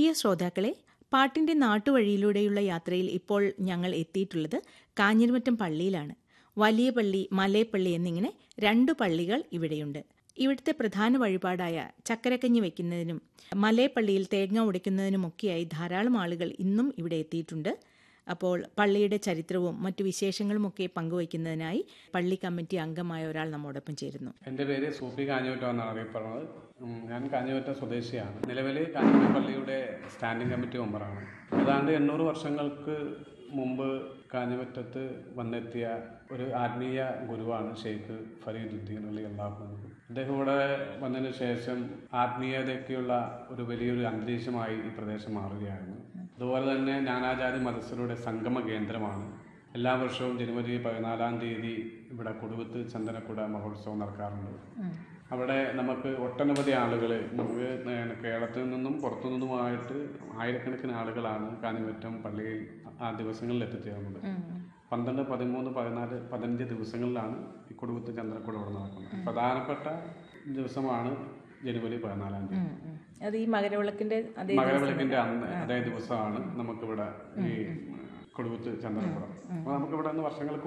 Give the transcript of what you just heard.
പ്രിയ ശ്രോതാക്കളെ പാട്ടിന്റെ നാട്ടുവഴിയിലൂടെയുള്ള യാത്രയിൽ ഇപ്പോൾ ഞങ്ങൾ എത്തിയിട്ടുള്ളത് കാഞ്ഞിരമറ്റം പള്ളിയിലാണ് വലിയ പള്ളി മലയപ്പള്ളി എന്നിങ്ങനെ രണ്ടു പള്ളികൾ ഇവിടെയുണ്ട് ഇവിടുത്തെ പ്രധാന വഴിപാടായ ചക്കരക്കഞ്ഞി വയ്ക്കുന്നതിനും മലയപ്പള്ളിയിൽ തേങ്ങ ഉടയ്ക്കുന്നതിനുമൊക്കെയായി ധാരാളം ആളുകൾ ഇന്നും ഇവിടെ എത്തിയിട്ടുണ്ട് അപ്പോൾ പള്ളിയുടെ ചരിത്രവും മറ്റു വിശേഷങ്ങളുമൊക്കെ പങ്കുവയ്ക്കുന്നതിനായി പള്ളി കമ്മിറ്റി അംഗമായ ഒരാൾ നമ്മോടൊപ്പം ചേരുന്നു എൻ്റെ പേര് സൂപ്പി കാഞ്ഞുമറ്റം എന്നാണ് അറിയപ്പെടുന്നത് ഉം, ഞാൻ കാഞ്ഞുമറ്റം സ്വദേശിയാണ് നിലവിൽ കാഞ്ഞിമറ്റം പള്ളിയുടെ സ്റ്റാൻഡിംഗ് കമ്മിറ്റി മെമ്പറാണ് ഏതാണ്ട് എണ്ണൂറ് വർഷങ്ങൾക്ക് മുമ്പ് കാഞ്ഞിമറ്റത്ത് വന്നെത്തിയ ഒരു ആത്മീയ ഗുരുവാണ് ഷെയ്ഖ് ഫരീദുദ്ദീൻ അലി അള്ളാഹു അദ്ദേഹം ഇവിടെ വന്നതിന് ശേഷം ആത്മീയതയ്ക്കുള്ള ഒരു വലിയൊരു അന്തരീക്ഷമായി ഈ പ്രദേശം മാറുകയായിരുന്നു അതുപോലെ തന്നെ നാനാജാതി മതസ്ഥരുടെ സംഗമ കേന്ദ്രമാണ് എല്ലാ വർഷവും ജനുവരി പതിനാലാം തീയതി ഇവിടെ കൊടുവത്ത് ചന്ദനക്കുട മഹോത്സവം നടക്കാറുണ്ട് അവിടെ നമുക്ക് ഒട്ടനവധി ആളുകൾ നമുക്ക് നേ- കേരളത്തിൽ നിന്നും പുറത്തു നിന്നുമായിട്ട് ആയിരക്കണക്കിന് ആളുകളാണ് കാഞ്ഞിമറ്റം പള്ളിയിൽ ആ ദിവസങ്ങളിൽ എത്തിച്ചേർന്നത് പന്ത്രണ്ട് പതിമൂന്ന് പതിനാല് പതിനഞ്ച് ദിവസങ്ങളിലാണ് ഈ കൊടുവത്ത് ചന്ദ്രക്കുട ഇവിടെ നടക്കുന്നത് പ്രധാനപ്പെട്ട ദിവസമാണ് ജനുവരി പതിനാലാം തീയതി അത് ഈ മകരവിളക്കിന്റെ അതേ മകരവിളക്കിന്റെ അന്ന് അതേ ദിവസമാണ് നമുക്കിവിടെ ഈ കൊടുവത്ത് ചന്ദ്രക്കുടം അപ്പോൾ നമുക്കിവിടെ നിന്ന് വർഷങ്ങൾക്ക്